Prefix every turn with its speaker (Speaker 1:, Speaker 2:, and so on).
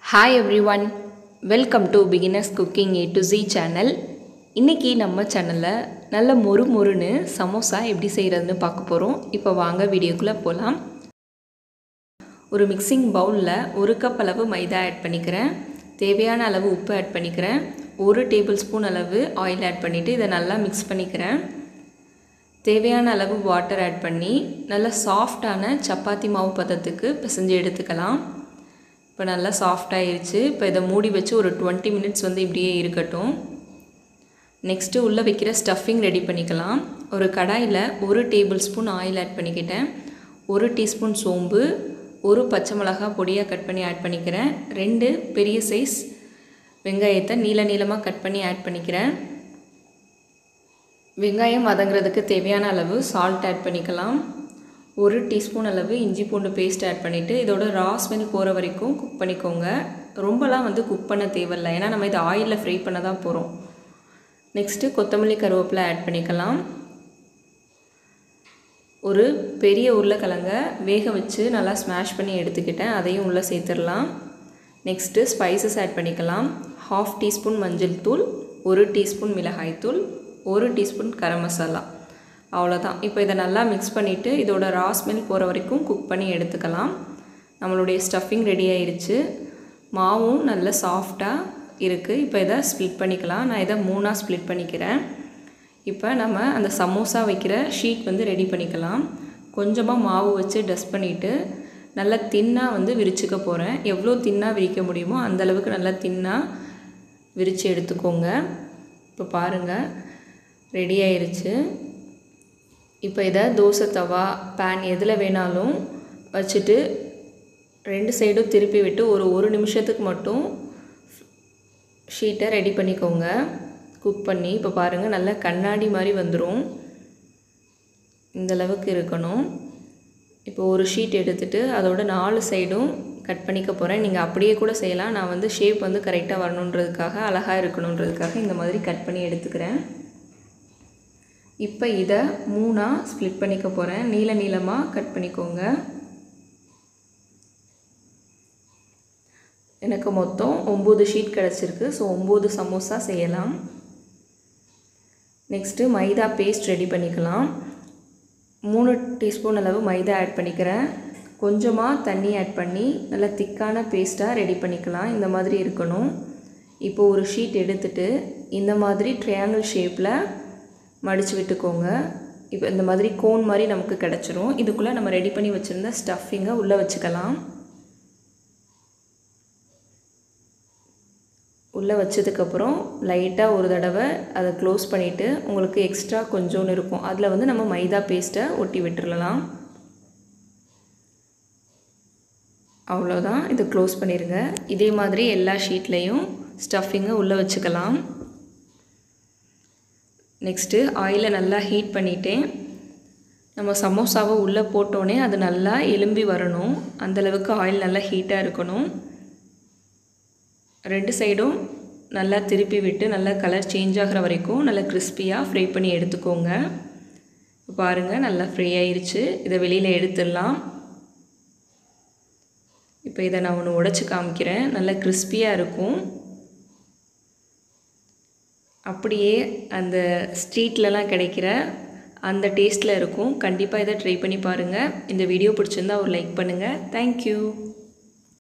Speaker 1: hi every one welcome to beginners cooking A to Z channel இன்றைக்கி நம்ம சேனலில் நல்ல மொறு மொறுன்னு சமோசா எப்படி செய்கிறதுன்னு பார்க்க போகிறோம் இப்போ வாங்க வீடியோக்குள்ளே போகலாம் ஒரு மிக்சிங் பவுலில் ஒரு கப் அளவு மைதா ஆட் பண்ணிக்கிறேன் தேவையான அளவு உப்பு ஆட் பண்ணிக்கிறேன் ஒரு டேபிள் ஸ்பூன் அளவு ஆயில் ஆட் பண்ணிவிட்டு இதை நல்லா மிக்ஸ் பண்ணிக்கிறேன் தேவையான அளவு வாட்டர் ஆட் பண்ணி நல்லா சாஃப்டான சப்பாத்தி மாவு பதத்துக்கு பிசைஞ்சு எடுத்துக்கலாம் இப்போ நல்லா சாஃப்டாகிருச்சு இப்போ இதை மூடி வச்சு ஒரு டுவெண்ட்டி மினிட்ஸ் வந்து இப்படியே இருக்கட்டும் நெக்ஸ்ட்டு உள்ளே வைக்கிற ஸ்டஃபிங் ரெடி பண்ணிக்கலாம் ஒரு கடாயில் ஒரு டேபிள் ஸ்பூன் ஆயில் ஆட் பண்ணிக்கிட்டேன் ஒரு டீஸ்பூன் சோம்பு ஒரு பச்சை மிளகா பொடியாக கட் பண்ணி ஆட் பண்ணிக்கிறேன் ரெண்டு பெரிய சைஸ் வெங்காயத்தை நீள நீளமாக கட் பண்ணி ஆட் பண்ணிக்கிறேன் வெங்காயம் வதங்குறதுக்கு தேவையான அளவு சால்ட் ஆட் பண்ணிக்கலாம் ஒரு டீஸ்பூன் அளவு இஞ்சி பூண்டு பேஸ்ட் ஆட் பண்ணிவிட்டு இதோட ரா ஸ்மெல் போகிற வரைக்கும் குக் பண்ணிக்கோங்க ரொம்பலாம் வந்து குக் பண்ண தேவையில்லை ஏன்னா நம்ம இதை ஆயிலில் ஃப்ரை பண்ண தான் போகிறோம் நெக்ஸ்ட்டு கொத்தமல்லி கருவேப்பிலை ஆட் பண்ணிக்கலாம் ஒரு பெரிய உருளைக்கிழங்க வேக வச்சு நல்லா ஸ்மாஷ் பண்ணி எடுத்துக்கிட்டேன் அதையும் உள்ளே சேர்த்துடலாம் நெக்ஸ்ட்டு ஸ்பைசஸ் ஆட் பண்ணிக்கலாம் ஹாஃப் டீஸ்பூன் மஞ்சள் தூள் ஒரு டீஸ்பூன் மிளகாய் தூள் ஒரு டீஸ்பூன் கரம் மசாலா அவ்வளோதான் இப்போ இதை நல்லா மிக்ஸ் பண்ணிவிட்டு இதோட ரா ஸ்மெல் போகிற வரைக்கும் குக் பண்ணி எடுத்துக்கலாம் நம்மளுடைய ஸ்டஃபிங் ரெடி ஆயிடுச்சு மாவும் நல்ல சாஃப்டாக இருக்குது இப்போ இதை ஸ்ப்ளிட் பண்ணிக்கலாம் நான் இதை மூணாக ஸ்ப்ளிட் பண்ணிக்கிறேன் இப்போ நம்ம அந்த சமோசா வைக்கிற ஷீட் வந்து ரெடி பண்ணிக்கலாம் கொஞ்சமாக மாவு வச்சு டஸ்ட் பண்ணிவிட்டு நல்லா தின்னாக வந்து விரிச்சுக்க போகிறேன் எவ்வளோ தின்னாக விரிக்க முடியுமோ அந்தளவுக்கு நல்லா தின்னாக விரித்து எடுத்துக்கோங்க இப்போ பாருங்கள் ரெடி ஆயிருச்சு இப்போ இதை தோசை தவா பேன் எதில் வேணாலும் வச்சுட்டு ரெண்டு சைடும் திருப்பி விட்டு ஒரு ஒரு நிமிஷத்துக்கு மட்டும் ஷீட்டை ரெடி பண்ணிக்கோங்க குக் பண்ணி இப்போ பாருங்கள் நல்லா கண்ணாடி மாதிரி வந்துடும் இந்தளவுக்கு இருக்கணும் இப்போ ஒரு ஷீட் எடுத்துகிட்டு அதோட நாலு சைடும் கட் பண்ணிக்க போகிறேன் நீங்கள் அப்படியே கூட செய்யலாம் நான் வந்து ஷேப் வந்து கரெக்டாக வரணுன்றதுக்காக அழகாக இருக்கணுன்றதுக்காக இந்த மாதிரி கட் பண்ணி எடுத்துக்கிறேன் இப்போ இதை மூணாக ஸ்ப்ளிட் பண்ணிக்க போகிறேன் நீள நீளமாக கட் பண்ணிக்கோங்க எனக்கு மொத்தம் ஒம்பது ஷீட் கிடச்சிருக்கு ஸோ ஒம்பது சமோசா செய்யலாம் நெக்ஸ்ட்டு மைதா பேஸ்ட் ரெடி பண்ணிக்கலாம் மூணு டீஸ்பூன் அளவு மைதா ஆட் பண்ணிக்கிறேன் கொஞ்சமாக தண்ணி ஆட் பண்ணி நல்லா திக்கான பேஸ்ட்டாக ரெடி பண்ணிக்கலாம் இந்த மாதிரி இருக்கணும் இப்போ ஒரு ஷீட் எடுத்துகிட்டு இந்த மாதிரி ட்ரையாங்கிள் ஷேப்பில் மடித்து விட்டுக்கோங்க இப்போ இந்த மாதிரி கோன் மாதிரி நமக்கு கிடச்சிரும் இதுக்குள்ளே நம்ம ரெடி பண்ணி வச்சுருந்த ஸ்டஃபிங்கை உள்ளே வச்சுக்கலாம் உள்ளே வச்சதுக்கப்புறம் லைட்டாக ஒரு தடவை அதை க்ளோஸ் பண்ணிவிட்டு உங்களுக்கு எக்ஸ்ட்ரா கொஞ்சோன்னு இருக்கும் அதில் வந்து நம்ம மைதா பேஸ்ட்டை ஒட்டி விட்டுறலாம் அவ்வளோதான் இதை க்ளோஸ் பண்ணிடுங்க இதே மாதிரி எல்லா ஷீட்லேயும் ஸ்டஃபிங்கை உள்ளே வச்சுக்கலாம் நெக்ஸ்ட்டு ஆயிலை நல்லா ஹீட் பண்ணிவிட்டேன் நம்ம சமோசாவை உள்ளே போட்டோன்னே அது நல்லா எலும்பி வரணும் அந்தளவுக்கு ஆயில் நல்லா ஹீட்டாக இருக்கணும் ரெண்டு சைடும் நல்லா திருப்பி விட்டு நல்லா கலர் சேஞ்ச் ஆகிற வரைக்கும் நல்லா கிறிஸ்பியாக ஃப்ரை பண்ணி எடுத்துக்கோங்க பாருங்கள் நல்லா ஃப்ரை ஆயிடுச்சு இதை வெளியில் எடுத்துடலாம் இப்போ இதை நான் ஒன்று உடச்சி காமிக்கிறேன் நல்லா கிறிஸ்பியாக இருக்கும் அப்படியே அந்த ஸ்ட்ரீட்லலாம் கிடைக்கிற அந்த டேஸ்ட்டில் இருக்கும் கண்டிப்பாக இதை ட்ரை பண்ணி பாருங்கள் இந்த வீடியோ பிடிச்சிருந்தா ஒரு லைக் பண்ணுங்கள் தேங்க்யூ